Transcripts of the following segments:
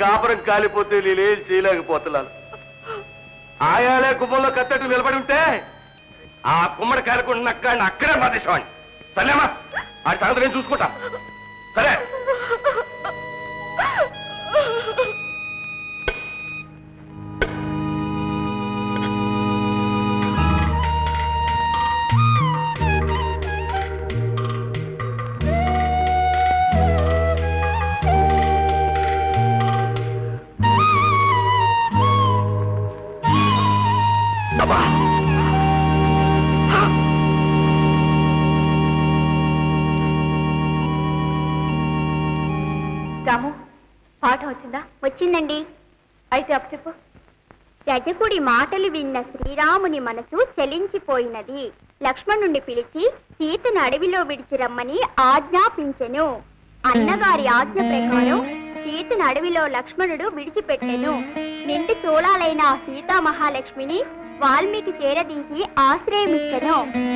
కాపురం కాలిపోతే నేనేం చేయలేకపోతున్నాను ఆయాలే గుమ్మంలో కత్తట్టు నిలబడి ఉంటే ఆ గుమ్మడి కాలకుండా నక్కాడిని అక్కడే మాదేశవాణ్ణి సరేమా ఆ సంగతి నేను చూసుకుంటా సరే అబ్బా రాము పాఠం వచ్చిందా వచ్చిందండి అయితే అప్పు చెప్పు రజకుడి మాటలు విన్న శ్రీరాముని మనసు చలించిపోయినది లక్ష్మణుణ్ణి పిలిచి సీతను అడవిలో విడిచి రమ్మని ఆజ్ఞాపించెను అన్నగారి ఆజ్ఞ ప్రకారం సీతను అడవిలో లక్ష్మణుడు విడిచిపెట్టెను నిండు చోళాలైన ఆ సీతా మహాలక్ష్మిని వాల్మీకి చేరదీసి ఆశ్రయమిచ్చను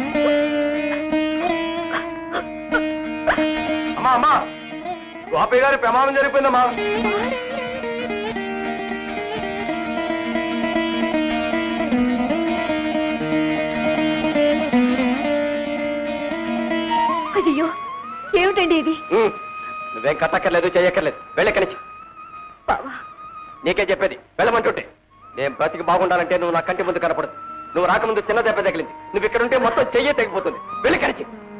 అమ్మా అమ్మా గోపయ్య గారి ప్రమాదం జరిగిపోయిందమ్మా అయ్యో ఏమిటండి ఇది ఉమ్, నువ్వేం కట్టక్కర్లేదు చెయ్యక్కర్లేదు వెళ్ళక్కడి నుంచి బావా నీకే చెప్పేది వెళ్ళమంటుంటే నేను బ్రతికి బాగుండాలంటే నువ్వు నా కంటి ముందు కనపడదు నువ్వు రాకముందు చిన్న దెబ్బ తగిలింది నువ్వు ఇక్కడ ఉంటే మొత్తం చెయ్యే తెగిపోతుంది వెళ్ళి కనిచి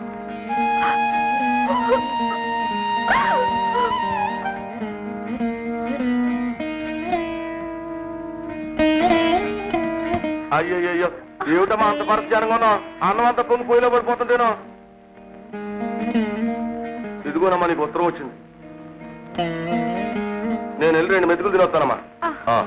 అయ్యయ్యో ఏమిటమ్మా అంత పరిచయంగా అన్నం అంత పొంగి పోయిలో పడిపోతుంటేనో ఇదిగోనమ్మా నీకు ఉత్తరం వచ్చింది నేను వెళ్ళి రెండు మెతుకులు తినొస్తానమ్మా ఆ.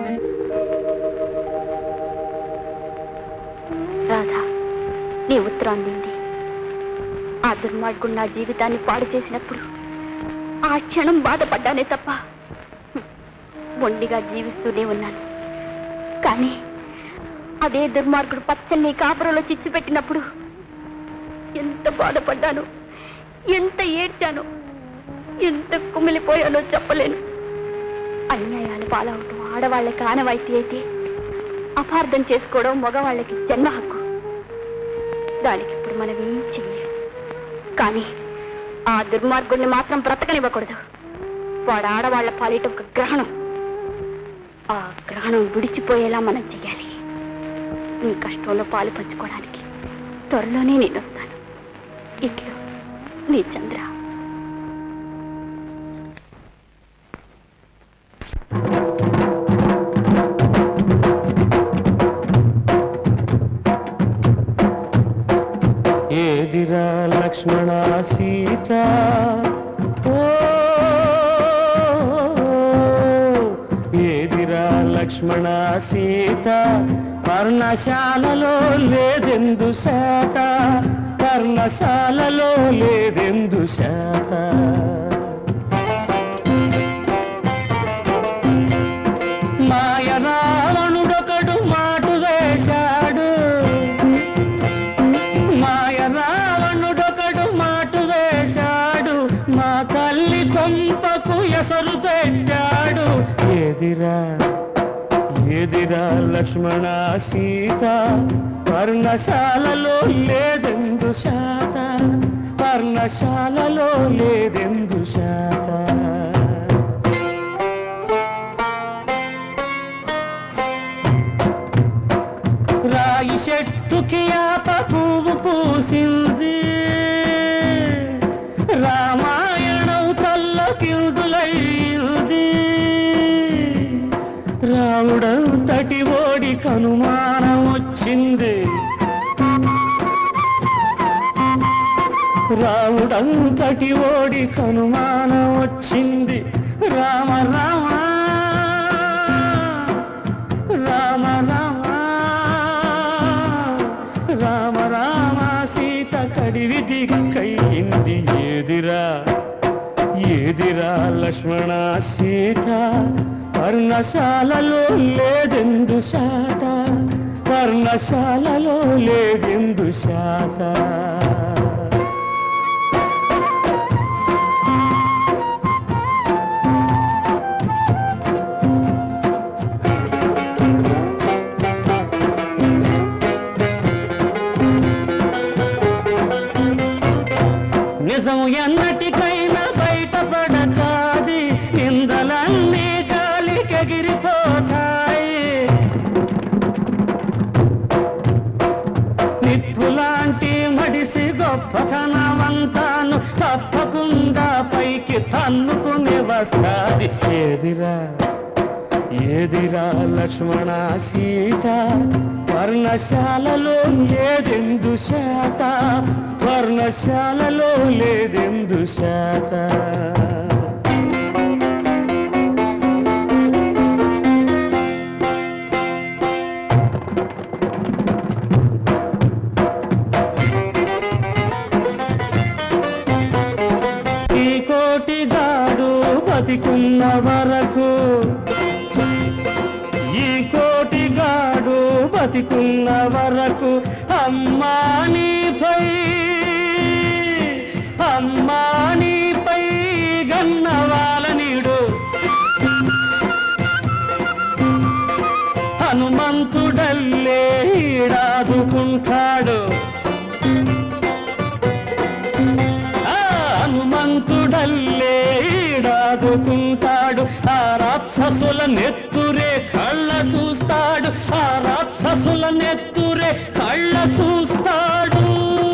రాధా నీ ఉత్తరం అందింది ఆ దుర్మార్గుడు నా జీవితాన్ని పాడు చేసినప్పుడు ఆ క్షణం బాధపడ్డానే తప్ప హ్మ్, మొండిగా జీవిస్తూనే ఉన్నాను కానీ అదే దుర్మార్గుడు పచ్చని కాపురంలో చిచ్చు పెట్టినప్పుడు ఎంత బాధపడ్డాను ఎంత ఏడ్చాను ఎంత కుమిలిపోయానో చెప్పలేను అన్యాయాలు పాలవటం ఆడవాళ్ళకి ఆనవాయితీ అయితే అపార్థం చేసుకోవడం మగవాళ్ళకి జన్మ హక్కు దానికి ఇప్పుడు మనం ఏం చెయ్యాలి కానీ ఆ దుర్మార్గుడిని మాత్రం బ్రతకనివ్వకూడదు వాడు ఆడవాళ్ల పాలిట ఒక గ్రహణం ఆ గ్రహణం విడిచిపోయేలా మనం చెయ్యాలి నీ కష్టంలో పాలు పంచుకోవడానికి త్వరలోనే నేను వస్తాను ఇట్లు నీ చంద్ర ఏదిరా లక్ష్మణ సీత ఓ, ఏదిరా లక్ష్మణ సీత పర్ణశాలలో లేదెందు శాత పర్ణశాలలో లేదెందు శాత మాయ రావణుడొకడు మాటు వేశాడు మాయ రావణుడొకడు మాటు వేశాడు మా తల్లి కొంపకు ఎసరు పెట్టాడు ఎదిరా ఎదిరా లక్ష్మణ సీత పర్ణశాలలో లేదెందు శాత పర్ణశాలలో లేదెందు శాత రాయి చెట్టుకి ఆప పువ్వు పూసింది రామాయణం కల్ల కిందులయ్యింది రాముడంతటి ఓడి కనుమానం వచ్చింది రాముడంతటి ఓడి కనుమానం వచ్చింది రామ రామ రామ రామ రామ రామ సీత కడివి దిక్కయింది ఏదిరా ఏదిరా లక్ష్మణ సీత పర్ణశాలలో లేదెందు శాత పర్ణశాలలో లేదెందు శాత అన్నుకుని వస్తాది ఏదిరా ఏదిరా లక్ష్మణ సీత వర్ణశాలలో లేదెందు శాత వర్ణశాలలో లేదెందు శాత ఈ కోటిగాడు బతికున్న వరకు ఈ కోటిగాడు బతికున్న వరకు అమ్మా నీపై అమ్మా నీపై గన్నవాల నీడు హనుమంతుడల్లే ఈడాదుకుంటాడు ఆ హనుమంతుడల్లే ఈడాదుకుంటాడు ఆ రాక్షసుల నెత్తురే కళ్ళ చూస్తాడు ఆ రాక్షసుల నెత్తురే కళ్ళ చూస్తాడు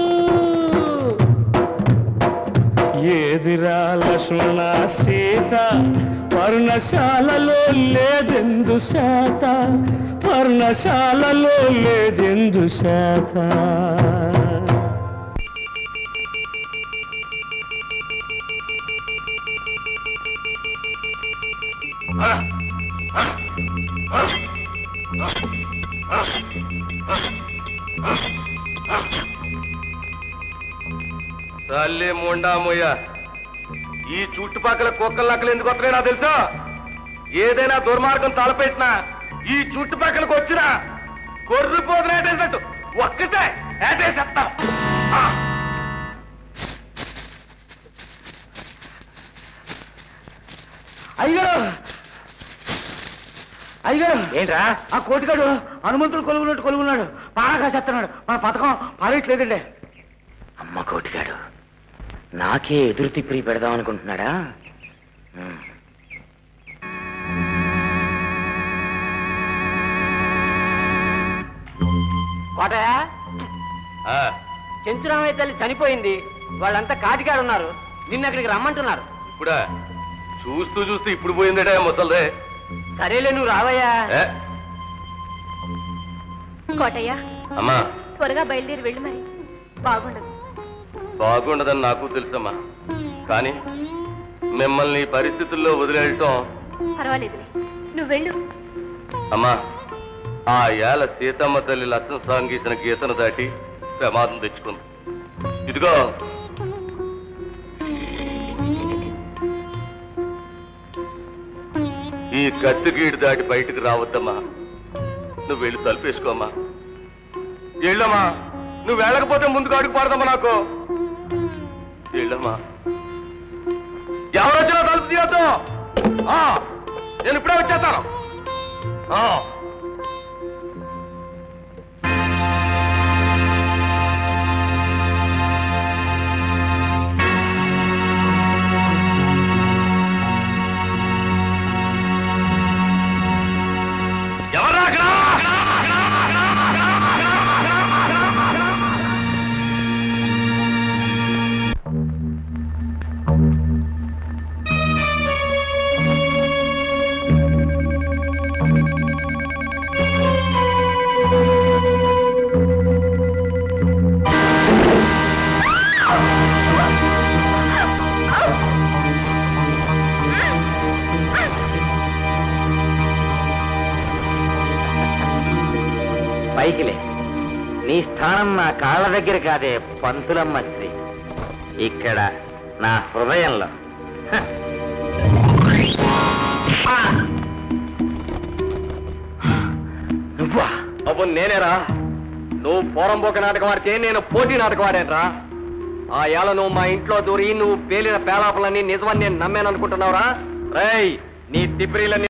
ఏదిరా లక్ష్మణ సీత పర్ణశాలలో లేదెందు శాత పర్ణశాలలో లేదెందు శాత తల్లి ముండామయ్య ఈ చుట్టుపక్కల కుక్కలు నక్కలు ఎందుకు వస్తున్నాయి నాకు తెలుసా ఏదైనా దుర్మార్గం తలపెట్టినా ఈ చుట్టుపక్కలకు వచ్చినా కొర్రిపోతున్నా ఏటేసినట్టు ఒక్కటే ఏటేసేస్తాం ఆ. అయ్యగారు అయ్యగారు ఏంట్రా ఆ కోటిగాడు హనుమంతుడు కొలుగున్నట్టు కొలుగున్నాడు బాగా చేస్తున్నాడు మన పథకం పారేయట్లేదండి అమ్మ కోటిగాడు నాకే ఎదురు తిప్పిరి పెడదాం అనుకుంటున్నాడా ఉమ్. కోటయ్య ఆ, చెంచురామయ్య తల్లి చనిపోయింది వాళ్ళంతా కాటికాడు ఉన్నారు నిన్న అక్కడికి రమ్మంటున్నారు ఇప్పుడా చూస్తూ చూస్తూ ఇప్పుడు పోయిందటే ముసల్దే సరేలే నువ్వు రావయ్యా ఏ, కోటయ్య అమ్మా త్వరగా బయలుదేరి వెళ్ళి మరి బాగుండదు బాగుండదని నాకు తెలుసమ్మా కానీ మిమ్మల్ని ఈ పరిస్థితుల్లో వదిలేయటం పర్వాలేదులే నువ్వు వెళ్ళు అమ్మా ఆ ఏళ సీతమ్మ తల్లి లక్షం సాంగీసిన గీతను దాటి ప్రమాదం తెచ్చుకుంది ఇదిగో ఈ కత్తిగీడు దాటి బయటికి రావద్దమ్మా నువ్వు వెళ్ళి తలుపేసుకోమ్మా వెళ్ళమ్మా నువ్వు వెళ్ళకపోతే ముందుకు అడుగు పడదమ్మా నాకు వెళ్ళమ్మా ఎవరు వచ్చినా తలుపు తీయొద్దు ఆ, నేను ఇప్పుడే వచ్చేస్తాను ఆ. ఎవర్రా అక్కడ? పైకిలే నీ స్థానం నా కాళ్ళ దగ్గర కాదే పంతులమ్మ శ్రీ ఇక్కడ నా హృదయంలో హ. ఆ! నువ్వా అవ్వు నేనేరా నువ్వు పోరంబోక నాటకం ఆడితే నేను పోటీ నాటకం ఆడానురా ఆ ఏళ నువ్వు మా ఇంట్లో దూరి నువ్వు పేలిన పేలాపలన్నీ నిజమని నేను నమ్మాను అనుకుంటున్నావురా రేయ్ నీ తిప్పిరీలన్నీ